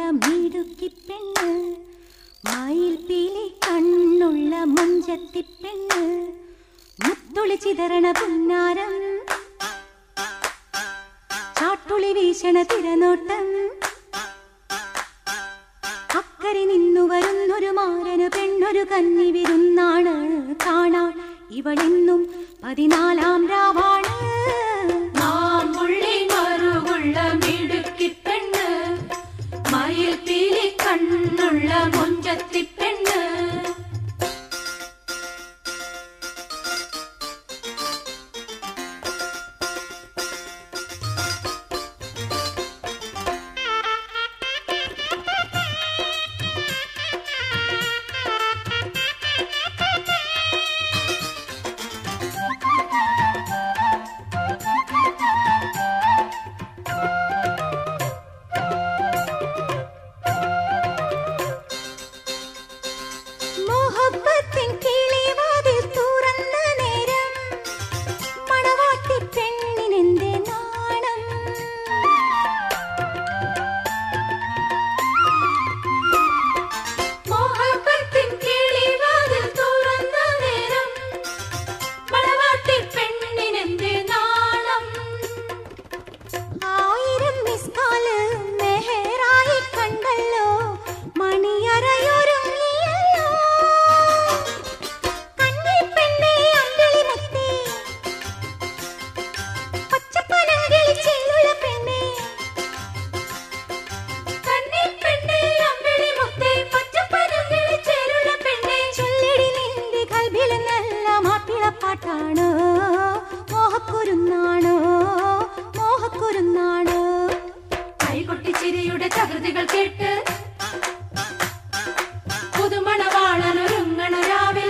മിടുക്കി പെണ്ണ് മയിൽ പീലി കണ്ണുള്ള മുഞ്ചത്തി പെണ്ണ് മുത്തുളി ചിതറണ പുന്നാരം ചാട്ടുളി വീശണ തിരനോട്ടം അക്കരെ നിന്നു വരുന്നൊരു മാരന് പെണ്ണൊരു കന്നി വിരുന്നാണ് കാണാൻ ഇവളെന്നും പതിനാലാം രാവാണ് മാമ്പുള്ളി മറുകുള്ള മിടുക്കി പെണ്ണ് മയിൽ പീലി കണ്ണുള്ള മുഞ്ചത്തി പെണ്ണ് മോഹബത്തിൻ കിളിവാതിൽ തുറന്ന നേരം മണവാട്ടി പെണ്ണിനെന്തേ നാണം മോഹബത്തിൻ കിളിവാതിൽ തുറന്ന നേരം മണവാട്ടി പെണ്ണിനെന്തേ നാണം ആയിരം മിസ്കാല് മെഹറായി കണ്ടല്ലോ മണിയറയൊരുങ്ങിയല്ലോ കണ്ണിൽ പെണ്ണേ അമ്പിളി മുത്തേ പച്ചപ്പനങ്കിളി ചെല്ലുള്ള പെണ്ണേ കണ്ണിൽ പെണ്ണേ അമ്പിളി മുത്തേ പച്ചപ്പനങ്കിളി ചേരുള്ള പെണ്ണേ ചൊല്ലിടി നിന്റെ കൽബിൽ നല്ല മാപ്പിളപ്പാട്ടാണ് മോഹക്കുരുന്നാണ് മോഹക്കുരുന്നാണ് കൈകൊട്ടി ചിരിയുടെ തകൃതികൾ കേട്ട് പുതുമണവാളനൊരുങ്ങണ രാവിൽ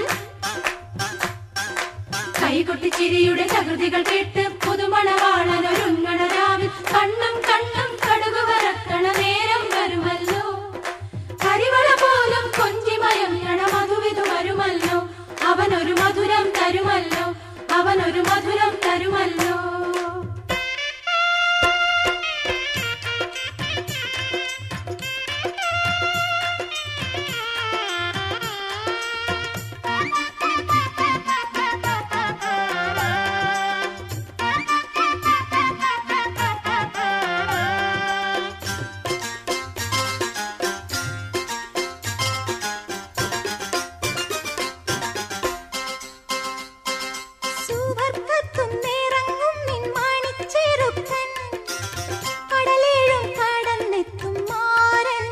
കൈകൊട്ടി ചിരിയുടെ തകൃതികൾ കേട്ട് പുതുമണവാളനൊരുങ്ങണ രാവിൽ കണ്ണും കണ്ണും കടുകു വരക്കണ നേരം വരുമല്ലോ കരിവള പോലും കൊഞ്ചിമയങ്ങണ മധുവിധു വരുമല്ലോ അവനൊരു മധുരം തരുമല്ലോ അവനൊരു മധുരം തരുമല്ലോ സുവർഗത്തും നിറങ്ങും നിൻ മാണിച്ചെറുക്കൻ കടലേഴും കടന്നെത്തും മാരൻ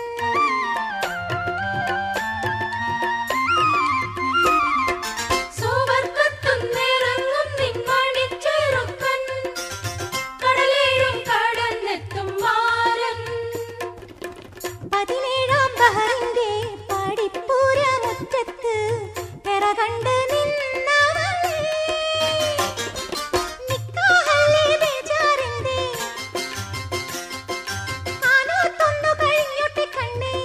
സുവർഗത്തും നിറങ്ങും നിൻമണിച്ചെറുക്കൻ കടലേഴും കടന്നെത്തും മാരൻ പതിനേഴാം ബഹറിന്റെ പടിപ്പൂര മുറ്റത്ത് പിറകണ്ട് നിന്നവളെ നിക്കാഹല്ലേ ബേജാറിന്റെ കാനോത്തൊന്നു കഴിഞ്ഞൊട്ടി കണ്ണേ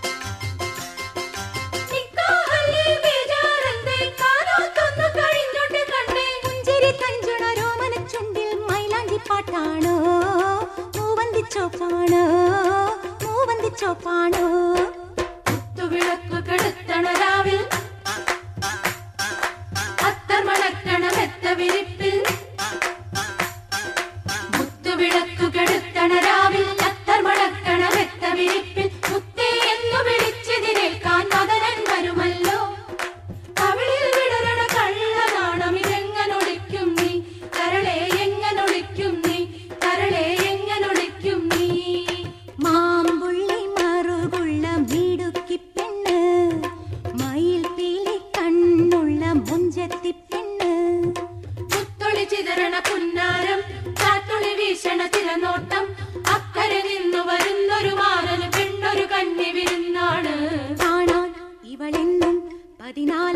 നിക്കാഹല്ലേ ബേജാറെന്തേ കാലോത്തൊന്നു കഴിഞ്ഞോട്ട് കണ്ടേ പുഞ്ചിരി തഞ്ചുണ രോമന ചുണ്ടിൽ മൈലാഞ്ചി പാട്ടാണ് മൂവന്തിച്ചോപ്പാണ് മൂവന്തിച്ചോപ്പാണ് കുത്തുവിളക്ക് കെടുത്തണ രാവിൽ അത്തർ മണക്കണ മെത്ത വിരിപ്പിൽ മുത്തുവിളക്ക് കെടുത്തണ രാവിൽ അത്തർ മണക്കണ മെത്ത വിരിപ്പിൽ മുത്തേ എന്നു വിളിച്ചതിനേക്കാൻ മദനൻ വരുമല്ലോ കവിളിൽ വിടരണ കള്ളനാണം ഇതെങ്ങനൊളിക്കും നീ കരളെ എങ്ങനൊളിക്കും നീ കരളെ എങ്ങനൊളിക്കും നീ മാമ്പുള്ളി മറുകുള്ള മിടുക്കി പെണ്ണ് മയിൽ പീലി കണ്ണുള്ള മുഞ്ചത്തി പെണ്ണ് മുത്തൊളി ചിതറണ പുന്നാരം കാത്തുളി വീശണ തിരനോട്ടം അക്കരെ നിന്നു വരുന്നൊരു മാറന് പെണ്ണൊരു കന്നി വിരുന്നാണ് കാണാൻ ഇവളെന്നും പതിനാല്